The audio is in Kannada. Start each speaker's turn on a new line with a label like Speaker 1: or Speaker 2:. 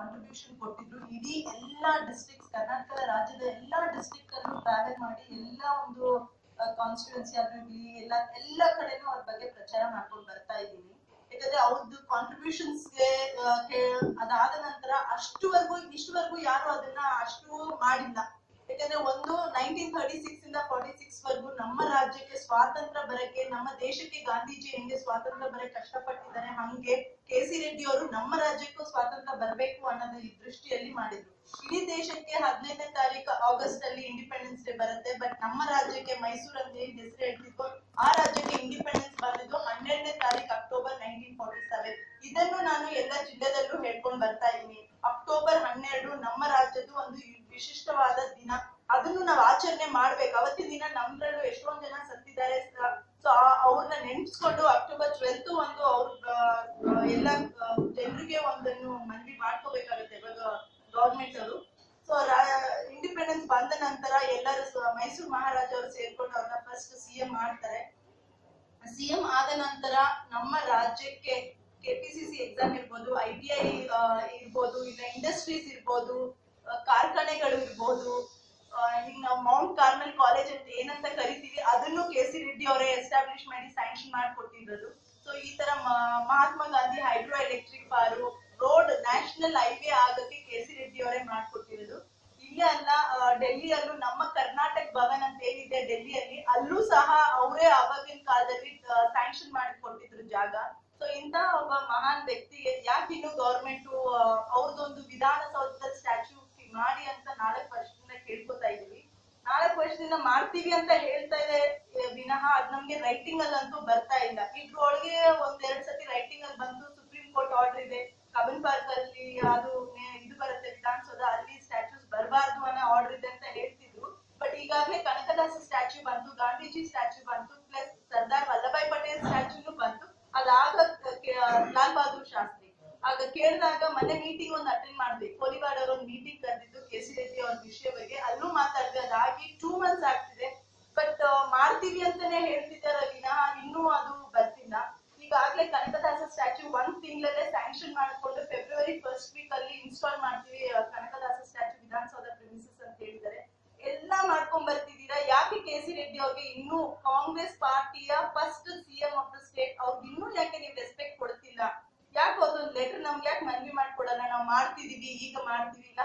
Speaker 1: ಕಾಂಟ್ರಿಬ್ಯೂಷನ್ ಕೊಟ್ಟಿದ್ರು ಇಡೀ ಎಲ್ಲಾ ಡಿಸ್ಟ್ರಿಕ್ಟ್ ಕರ್ನಾಟಕದ ರಾಜ್ಯದ ಎಲ್ಲಾ ಡಿಸ್ಟ್ರಿಕ್ಟ್ ಅಲ್ಲೂ ಟ್ರಾವೆಲ್ ಮಾಡಿ ಎಲ್ಲಾ ಒಂದು ಕಾನ್ಸ್ಟಿಟ್ಯೂನ್ಸಿ ಆಗಿರ್ಲಿ ಎಲ್ಲ ಎಲ್ಲ ಕಡೆನೂ ಅವ್ರ ಬಗ್ಗೆ ಪ್ರಚಾರ ಮಾಡ್ಕೊಂಡು ಬರ್ತಾ ಇದ್ದೀನಿ ಯಾಕಂದ್ರೆ ಅವ್ರದ್ದು ಕಾಂಟ್ರಿಬ್ಯೂಷನ್ಸ್ಗೆ ಅದಾದ ನಂತರ ಅಷ್ಟುವರೆಗೂ ಇಷ್ಟುವರೆಗೂ ಯಾರು ಅದನ್ನ ಅಷ್ಟು ಮಾಡಿಲ್ಲ ಯಾಕಂದ್ರೆ ಒಂದು ನೈನ್ಟೀನ್ ಥರ್ಟಿ ಸಿಕ್ಸ್ ಇಂದ ಫಾರ್ಟಿ ಸಿಕ್ಸ್ ವರೆಗೂ ನಮ್ಮ ರಾಜ್ಯಕ್ಕೆ ಸ್ವಾತಂತ್ರ್ಯ ಬರಕ್ಕೆ ನಮ್ಮ ದೇಶಕ್ಕೆ ಗಾಂಧೀಜಿ ಹೆಂಗೆ ಸ್ವಾತಂತ್ರ್ಯ ಬರಕ್ಕೆ ಕಷ್ಟಪಟ್ಟಿದ್ದಾರೆ ಹಂಗೆ ಕೆ ಸಿ ರೆಡ್ಡಿ ಅವರು ನಮ್ಮ ರಾಜ್ಯಕ್ಕೂ ಸ್ವಾತಂತ್ರ್ಯ ಬರಬೇಕು ಅನ್ನೋದು ಈ ದೃಷ್ಟಿಯಲ್ಲಿ ಮಾಡಿದ್ರು ಇಡೀ ದೇಶಕ್ಕೆ ಹದಿನೈದನೇ ತಾರೀಕು ಆಗಸ್ಟ್ ಅಲ್ಲಿ ಇಂಡಿಪೆಂಡೆನ್ಸ್ ಡೇ ಬರುತ್ತೆ ಬಟ್ ನಮ್ಮ ರಾಜ್ಯಕ್ಕೆ ಮೈಸೂರು ಅಂತ ಏನ್ ಹೆಸರು ಹೇಳ್ತಿದ್ವೋ ಆ ರಾಜ್ಯಕ್ಕೆ ಇಂಡಿಪೆಂಡೆನ್ಸ್ ಬಂದಿದ್ದು ಹನ್ನೆರಡನೇ ತಾರೀಕು ಅಕ್ಟೋಬರ್ ನೈನ್ಟೀನ್ ಫಾರ್ಟಿ ಸೆವೆನ್ ಇದನ್ನು ನಾನು ಎಲ್ಲ ಜಿಲ್ಲೆದಲ್ಲೂ ಹೇಳ್ಕೊಂಡು ಬರ್ತಾ ಇದ್ದೀನಿ ಅಕ್ಟೋಬರ್ ಹನ್ನೆರಡು ನಮ್ಮ ರಾಜ್ಯದ್ದು ಒಂದು ವಿಶಿಷ್ಟವಾದ ದಿನ ಅದನ್ನು ನಾವು ಆಚರಣೆ ಮಾಡ್ಬೇಕು ಅವತ್ತಿನ ದಿನ ನಮ್ದ್ರಲ್ಲೂ ಎಷ್ಟೊಂದ್ ಜನ ಸತ್ತಿದ್ದಾರೆ ಸೊ ಅವ್ರನ್ನ ನೆನ್ಸ್ಕೊಂಡು ಅಕ್ಟೋಬರ್ ಟ್ವೆಲ್ತ್ ಒಂದು ಅವ್ರ ಎಲ್ಲ ಜನರಿಗೆ ಒಂದನ್ನು ಮನವಿ ಮಾಡ್ಕೋಬೇಕಾಗುತ್ತೆ ಇವಾಗ ಗೌರ್ಮೆಂಟ್ ಅವರು ಸೊ ಇಂಡಿಪೆಂಡೆನ್ಸ್ ಬಂದ ನಂತರ ಎಲ್ಲರೂ ಸ- ಮೈಸೂರು ಮಹಾರಾಜ ಅವರು ಸೇರ್ಕೊಂಡು ಅವ್ರನ್ನ ಫಸ್ಟ್ ಸಿಎಂ ಮಾಡ್ತಾರೆ ಸಿಎಂ ಆದ ನಂತರ ನಮ್ಮ ರಾಜ್ಯಕ್ಕೆ ಕೆಪಿಸಿಸಿ ಎಕ್ಸಾಮ್ ಇರ್ಬೋದು ಐ ಟಿ ಐ ಇರ್ಬೋದು ಇಲ್ಲ ಇಂಡಸ್ಟ್ರೀಸ್ ಇರ್ಬೋದು ಆ, ಕಾರ್ಖಾನೆಗಳು ಇರ್ಬೋದು ಆ, ಈಗ ನಾವು ಮೌಂಟ್ ಕಾರ್ಮೆಲ್ ಕಾಲೇಜ್ ಅಂತ ಏನಂತ ಕರಿತೀವಿ ಅದನ್ನು ಕೆ ಸಿ ರೆಡ್ಡಿ ಅವರೇ ಎಸ್ಟಾಬ್ಲಿಷ್ ಮಾಡಿ ಸ್ಯಾಂಕ್ಷನ್ ಮಾಡಿಕೊಟ್ಟಿರೋದು ಸೊ ಈ ತರ ಮ- ಮಹಾತ್ಮ ಗಾಂಧಿ ಹೈಡ್ರೋ ಎಲೆಕ್ಟ್ರಿಕ್ ಪಾರು ರೋಡ್ ನ್ಯಾಷನಲ್ ಹೈವೇ ಆಗಕ್ಕೆ ಕೆ ಸಿ ರೆಡ್ಡಿ ಅವರೇ ಮಾಡ್ಕೊಟ್ಟಿರೋದು ಇಲ್ಲೇ ಅಲ್ಲ ಆ, ಡೆಲ್ಲಿಯಲ್ಲೂ ನಮ್ಮ ಕರ್ನಾಟಕ ಭವನ್ ಅಂತ ಏನಿದೆ ಡೆಲ್ಲಿಯಲ್ಲಿ ಅಲ್ಲೂ ಸಹ ಅವರೇ ಅವಾಗಿನ ಕಾಲದಲ್ಲಿ ಸ್ಯಾಂಕ್ಷನ್ ಮಾಡಿ ಕೊಟ್ಟಿದ್ರು ಜಾಗ ಸೊ ಇಂತ ಒಬ್ಬ ಮಹಾನ್ ವ್ಯಕ್ತಿಗೆ ಯಾಕೆ ಇನ್ನು ಗೌರ್ಮೆಂಟ್ ಅವ್ರದ್ದೊಂದು ವಿಧಾನಸೌಧದ ಸ್ಟ್ಯಾಚ್ಯೂ ಮಾಡಿ ಅಂತ ನಾಲ್ಕು ವರ್ಷದಿಂದ ಕೇಳ್ಕೊತಾ ಇದೀವಿ ನಾಲ್ಕು ವರ್ಷದಿಂದ ಮಾಡ್ತೀವಿ ಅಂತ ಹೇಳ್ತಾ ಇದೆ ಏ, ವಿನಃ ಅದ್ ನಮ್ಗೆ ರೈಟಿಂಗ್ ಅಲ್ಲಂತೂ ಬರ್ತಾ ಇಲ್ಲ ಇದ್ರೊಳಗೆ ಒಂದ್ ಎರಡ್ ಸತಿ ರೈಟಿಂಗ್ ಅಲ್ಲಿ ಬಂದು ಸುಪ್ರೀಂ ಕೋರ್ಟ್ ಆರ್ಡರ್ ಇದೆ ಕಬ್ಬನ್ ಪಾರ್ಕ್ ಅಲ್ಲಿ ಅದು ನೆ- ಇದು ಬರುತ್ತೆ ವಿಧಾನಸೌಧ ಅಲ್ಲಿ ಸ್ಟ್ಯಾಚ್ಯೂಸ್ ಬರಬಾರ್ದು ಅನ್ನೋ ಆರ್ಡರ್ ಇದೆ ಅಂತ ಹೇಳ್ತಿದ್ರು ಬಟ್ ಈಗಾಗಲೇ ಕನಕದಾಸ ಸ್ಟ್ಯಾಚ್ಯೂ ಬಂತು ಗಾಂಧೀಜಿ ಸ್ಟ್ಯಾಚ್ಯೂ ಬಂತು ಪ್ಲಸ್ ಸರ್ದಾರ್ ವಲ್ಲಭಾಯ್ ಪಟೇಲ್ ಸ್ಟ್ಯಾಚ್ಯೂನು ಬಂತು ಅದಾಗ ಕೆ- ಲಾಲ್ ಬಹದ್ದೂರ್ ಶಾಸ್ತ್ರಿ ಆಗ ಕೇಳಿದಾಗ ಮೊನ್ನೆ ಮೀಟಿಂಗ್ ಒಂದು ಅಟೆಂಡ್ ಮಾಡಿದ್ವಿ ಕೋಲಿವಾಡ್ ಅವ್ರ ಒಂದು ಮೀಟಿಂಗ್ ಕರೆದಿದ್ದು ಕೆ ಸಿ ರೆಡ್ಡಿ ಅವ್ರ ವಿಷಯ ಬಗ್ಗೆ ಅಲ್ಲೂ ಮಾತಾಡಿದ್ವಿ ಅದಾಗಿ ಟೂ ಮಂತ್ಸ್ ಆಗ್ತಿದೆ ಬಟ್ ಮಾಡ್ತೀವಿ ಅಂತಾನೆ ಹೇಳ್ತಿದ್ದಾರೆ ವಿನಃ ಇನ್ನೂ ಅದು ಬರ್ತಿಲ್ಲ ಈಗಾಗಲೇ ಕನಕದಾಸ ಸ್ಟ್ಯಾಚ್ಯೂ ಒಂದ್ ತಿಂಗಳಲ್ಲೇ ಸ್ಯಾಂಕ್ಷನ್ ಮಾಡಿಕೊಂಡು ಫೆಬ್ರವರಿ ಫಸ್ಟ್ ವೀಕ್ ಅಲ್ಲಿ ಇನ್ಸ್ಟಾಲ್ ಮಾಡ್ತೀವಿ ಆ, ಕನಕದಾಸ ಸ್ಟ್ಯಾಚ್ಯೂ ವಿಧಾನಸೌಧ ಪ್ರಿಮಿಸಸ್ ಅಂತ ಹೇಳಿದ್ದಾರೆ ಎಲ್ಲ ಮಾಡ್ಕೊಂಡ್ ಬರ್ತಿದ್ದೀರಾ ಯಾಕೆ ಕೆ ಸಿ ರೆಡ್ಡಿ ಅವ್ರಿಗೆ ಇನ್ನೂ ಕಾಂಗ್ರೆಸ್ ಪಾರ್ಟಿಯ first CM of the state ಅವ್ರಿಗೆ ಇನ್ನೂ ಯಾಕೆ ನೀವು ರೆಸ್ಪೆಕ್ಟ್ ಕೊಡ್ತಿಲ್ಲ ಯಾಕೆ ಅದೊಂದು ಲೆಟರ್ ನಮ್ಗೆ ಯಾಕೆ ಮನವಿ ಮಾಡ್ಕೊಡಲ್ಲ ನಾವು ಮಾಡ್ತಿದೀವಿ ಈಗ ಮಾಡ್ತೀವಿ ಇಲ್ಲ